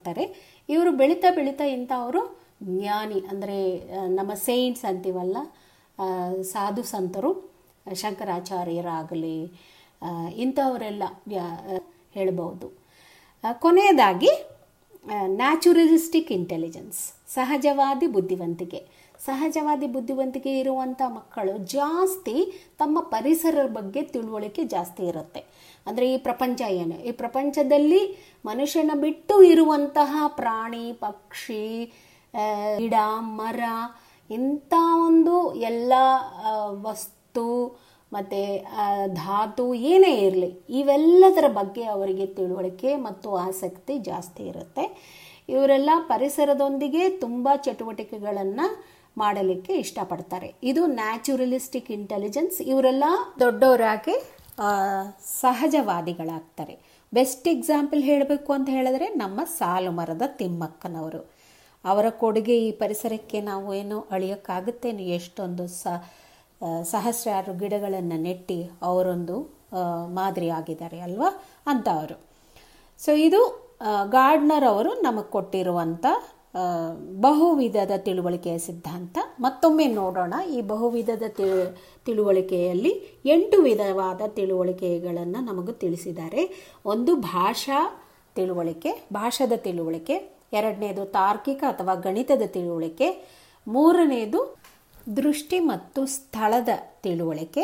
ಆಗ್ತಾರೆ ಇವರು ಬೆಳೀತಾ ಬೆಳೀತಾ ಇಂಥವರು ಜ್ಞಾನಿ ಅಂದರೆ ನಮ್ಮ ಸೇಂಟ್ಸ್ ಅಂತೀವಲ್ಲ ಆ, ಸಾಧು ಸಂತರು ಶಂಕರಾಚಾರ್ಯರಾಗಲಿ ಆ, ಇಂಥವರೆಲ್ಲ ವ್ಯಾ- ಹೇಳ್ಬೋದು ಆ, ಕೊನೆಯದಾಗಿ ನ್ಯಾಚುರಲಿಸ್ಟಿಕ್ ಇಂಟೆಲಿಜೆನ್ಸ್ ಸಹಜವಾದಿ ಬುದ್ಧಿವಂತಿಕೆ ಸಹಜವಾದಿ ಬುದ್ಧಿವಂತಿಕೆ ಇರುವಂಥ ಮಕ್ಕಳು ಜಾಸ್ತಿ ತಮ್ಮ ಪರಿಸರದ ಬಗ್ಗೆ ತಿಳುವಳಿಕೆ ಜಾಸ್ತಿ ಇರುತ್ತೆ ಅಂದರೆ ಈ ಪ್ರಪಂಚ ಏನು ಈ ಪ್ರಪಂಚದಲ್ಲಿ ಮನುಷ್ಯನ ಬಿಟ್ಟು ಇರುವಂತಹ ಪ್ರಾಣಿ ಪಕ್ಷಿ ಆ, ಗಿಡ ಮರ ಇಂಥ ಒಂದು ಎಲ್ಲ ಆ, ವಸ್ತು ಮತ್ತು ಧಾತು ಏನೇ ಇರಲಿ ಇವೆಲ್ಲದರ ಬಗ್ಗೆ ಅವರಿಗೆ ತಿಳುವಳಿಕೆ ಮತ್ತು ಆಸಕ್ತಿ ಜಾಸ್ತಿ ಇರುತ್ತೆ ಇವರೆಲ್ಲ ಪರಿಸರದೊಂದಿಗೆ ತುಂಬ ಚಟುವಟಿಕೆಗಳನ್ನು ಮಾಡಲಿಕ್ಕೆ ಇಷ್ಟಪಡ್ತಾರೆ ಇದು ನ್ಯಾಚುರಲಿಸ್ಟಿಕ್ ಇಂಟೆಲಿಜೆನ್ಸ್ ಇವರೆಲ್ಲ ದೊಡ್ಡವರಾಗಿ ಆ, ಸಹಜವಾದಿಗಳಾಗ್ತಾರೆ ಬೆಸ್ಟ್ ಎಕ್ಸಾಂಪಲ್ ಹೇಳಬೇಕು ಅಂತ ಹೇಳಿದ್ರೆ ನಮ್ಮ ಸಾಲು ಮರದ ತಿಮ್ಮಕ್ಕನವರು ಅವರ ಕೊಡುಗೆ ಈ ಪರಿಸರಕ್ಕೆ ನಾವು ಏನು ಅಳಿಯೋಕ್ಕಾಗುತ್ತೇನು ಎಷ್ಟೊಂದು ಸ ಆ, ಸಹಸ್ರಾರು ಗಿಡಗಳನ್ನು ನೆಟ್ಟಿ ಅವರೊಂದು ಆ, ಮಾದರಿ ಆಗಿದ್ದಾರೆ ಅಲ್ವಾ ಅಂತ ಅವರು ಸೊ ಇದು ಆ, ಗಾರ್ಡ್ನರ್ ಅವರು ನಮಗೆ ಕೊಟ್ಟಿರುವಂಥ ಆ, ಬಹುವಿಧದ ತಿಳುವಳಿಕೆಯ ಸಿದ್ಧಾಂತ ಮತ್ತೊಮ್ಮೆ ನೋಡೋಣ ಈ ಬಹುವಿಧದ ತಿಳು ತಿಳುವಳಿಕೆಯಲ್ಲಿ ಎಂಟು ವಿಧವಾದ ತಿಳುವಳಿಕೆಗಳನ್ನು ನಮಗೆ ತಿಳಿಸಿದ್ದಾರೆ ಒಂದು ಭಾಷಾ ತಿಳುವಳಿಕೆ ಭಾಷಾದ ತಿಳುವಳಿಕೆ ಎರಡನೇದು ತಾರ್ಕಿಕ ಅಥವಾ ಗಣಿತದ ತಿಳುವಳಿಕೆ ಮೂರನೆಯದು ದೃಷ್ಟಿ ಮತ್ತು ಸ್ಥಳದ ತಿಳುವಳಿಕೆ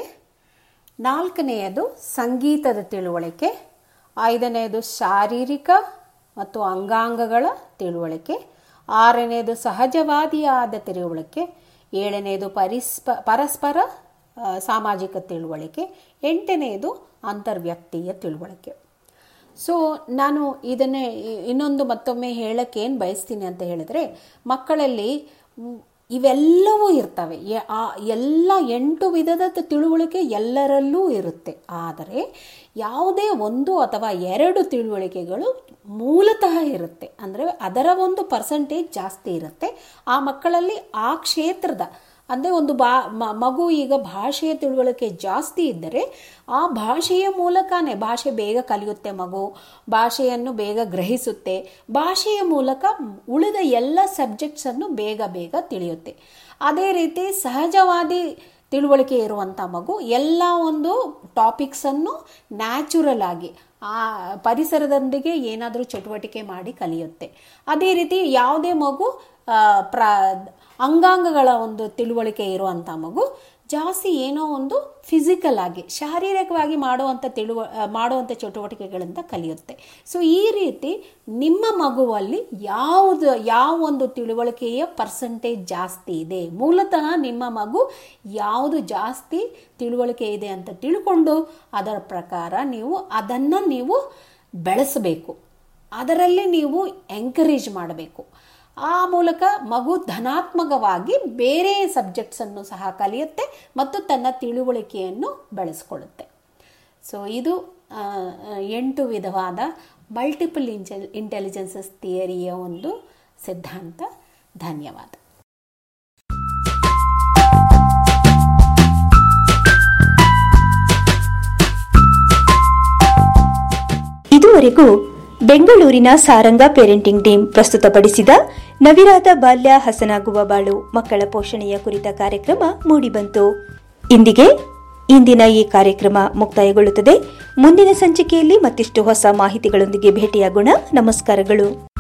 ನಾಲ್ಕನೆಯದು ಸಂಗೀತದ ತಿಳುವಳಿಕೆ ಐದನೆಯದು ಶಾರೀರಿಕ ಮತ್ತು ಅಂಗಾಂಗಗಳ ತಿಳುವಳಿಕೆ ಆರನೆಯದು ಸಹಜವಾದಿಯಾದ ತಿಳುವಳಿಕೆ ಏಳನೆಯದು ಪರಿಸ್ಪ ಪರಸ್ಪರ ಆ, ಸಾಮಾಜಿಕ ತಿಳುವಳಿಕೆ ಎಂಟನೆಯದು ಅಂತರ್ವ್ಯಕ್ತೀಯ ತಿಳುವಳಿಕೆ ಸೊ ನಾನು ಇದನ್ನೇ ಇ- ಇನ್ನೊಂದು ಮತ್ತೊಮ್ಮೆ ಹೇಳಕ್ಕೆ ಏನು ಬಯಸ್ತೀನಿ ಅಂತ ಹೇಳಿದ್ರೆ ಮಕ್ಕಳಲ್ಲಿ ಮ್, ಇವೆಲ್ಲವೂ ಇರ್ತವೆ ಯ- ಆ ಎಲ್ಲ ಎಂಟು ವಿಧದ ತ- ತಿಳುವಳಿಕೆ ಎಲ್ಲರಲ್ಲೂ ಇರುತ್ತೆ ಆದರೆ ಯಾವುದೇ ಒಂದು ಅಥವಾ ಎರಡು ತಿಳುವಳಿಕೆಗಳು ಮೂಲತಃ ಇರುತ್ತೆ ಅಂದರೆ ಅದರ ಒಂದು ಪರ್ಸಂಟೇಜ್ ಜಾಸ್ತಿ ಇರುತ್ತೆ ಆ ಮಕ್ಕಳಲ್ಲಿ ಆ ಕ್ಷೇತ್ರದ ಅಂದರೆ ಒಂದು ಬಾ ಮ- ಮಗು ಈಗ ಭಾಷೆಯ ತಿಳುವಳಿಕೆ ಜಾಸ್ತಿ ಇದ್ದರೆ ಆ ಭಾಷೆಯ ಮೂಲಕನೇ ಭಾಷೆ ಬೇಗ ಕಲಿಯುತ್ತೆ ಮಗು ಭಾಷೆಯನ್ನು ಬೇಗ ಗ್ರಹಿಸುತ್ತೆ ಭಾಷೆಯ ಮೂಲಕ ಉಳಿದ ಎಲ್ಲ ಸಬ್ಜೆಕ್ಟ್ಸನ್ನು ಬೇಗ ಬೇಗ ತಿಳಿಯುತ್ತೆ ಅದೇ ರೀತಿ ಸಹಜವಾದಿ ತಿಳುವಳಿಕೆ ಇರುವಂಥ ಮಗು ಎಲ್ಲ ಒಂದು ಟಾಪಿಕ್ಸನ್ನು ನ್ಯಾಚುರಲ್ ಆಗಿ ಆ ಪರಿಸರದೊಂದಿಗೆ ಏನಾದರೂ ಚಟುವಟಿಕೆ ಮಾಡಿ ಕಲಿಯುತ್ತೆ ಅದೇ ರೀತಿ ಯಾವುದೇ ಮಗು ಆ, ಪ್ರ ಅಂಗಾಂಗಗಳ ಒಂದು ತಿಳುವಳಿಕೆ ಇರುವಂಥ ಮಗು ಜಾಸ್ತಿ ಏನೋ ಒಂದು ಫಿಸಿಕಲ್ ಆಗಿ ಶಾರೀರಿಕವಾಗಿ ಮಾಡುವಂಥ ತಿಳುವ ಆ, ಮಾಡುವಂಥ ಚಟುವಟಿಕೆಗಳಿಂದ ಕಲಿಯುತ್ತೆ ಸೊ ಈ ರೀತಿ ನಿಮ್ಮ ಮಗುವಲ್ಲಿ ಯಾವುದು ಯಾವ ಒಂದು ತಿಳುವಳಿಕೆಯ ಪರ್ಸೆಂಟೇಜ್ ಜಾಸ್ತಿ ಇದೆ ಮೂಲತಃ ನಿಮ್ಮ ಮಗು ಯಾವುದು ಜಾಸ್ತಿ ತಿಳುವಳಿಕೆ ಇದೆ ಅಂತ ತಿಳ್ಕೊಂಡು ಅದರ ಪ್ರಕಾರ ನೀವು ಅದನ್ನು ನೀವು ಬೆಳೆಸಬೇಕು ಅದರಲ್ಲಿ ನೀವು ಎಂಕರೇಜ್ ಮಾಡಬೇಕು ಆ ಮೂಲಕ ಮಗು ಧನಾತ್ಮಕವಾಗಿ ಬೇರೆ ಸಬ್ಜೆಕ್ಟ್ಸನ್ನು ಸಹ ಕಲಿಯುತ್ತೆ ಮತ್ತು ತನ್ನ ತಿಳುವಳಿಕೆಯನ್ನು ಬೆಳೆಸ್ಕೊಳ್ಳುತ್ತೆ ಸೊ ಇದು ಆ, ಎಂಟು ವಿಧವಾದ ಮಲ್ಟಿಪಲ್ ಇಂಟೆಲ್ ಇಂಟೆಲಿಜೆನ್ಸಸ್ ಥಿಯರಿಯ ಒಂದು ಸಿದ್ಧಾಂತ ಧನ್ಯವಾದ ಇದುವರೆಗೂ ಬೆಂಗಳೂರಿನ ಸಾರಂಗ ಪೇರೆಂಟಿಂಗ್ ಟೀಮ್ ಪ್ರಸ್ತುತಪಡಿಸಿದ ನವಿರಾದ ಬಾಲ್ಯ ಹಸನಾಗುವ ಬಾಳು ಮಕ್ಕಳ ಪೋಷಣೆಯ ಕುರಿತ ಕಾರ್ಯಕ್ರಮ ಮೂಡಿಬಂತು ಇಂದಿಗೆ ಇಂದಿನ ಈ ಕಾರ್ಯಕ್ರಮ ಮುಕ್ತಾಯಗೊಳ್ಳುತ್ತದೆ ಮುಂದಿನ ಸಂಚಿಕೆಯಲ್ಲಿ ಮತ್ತಿಷ್ಟು ಹೊಸ ಮಾಹಿತಿಗಳೊಂದಿಗೆ ಭೇಟಿಯಾಗೋಣ ನಮಸ್ಕಾರಗಳು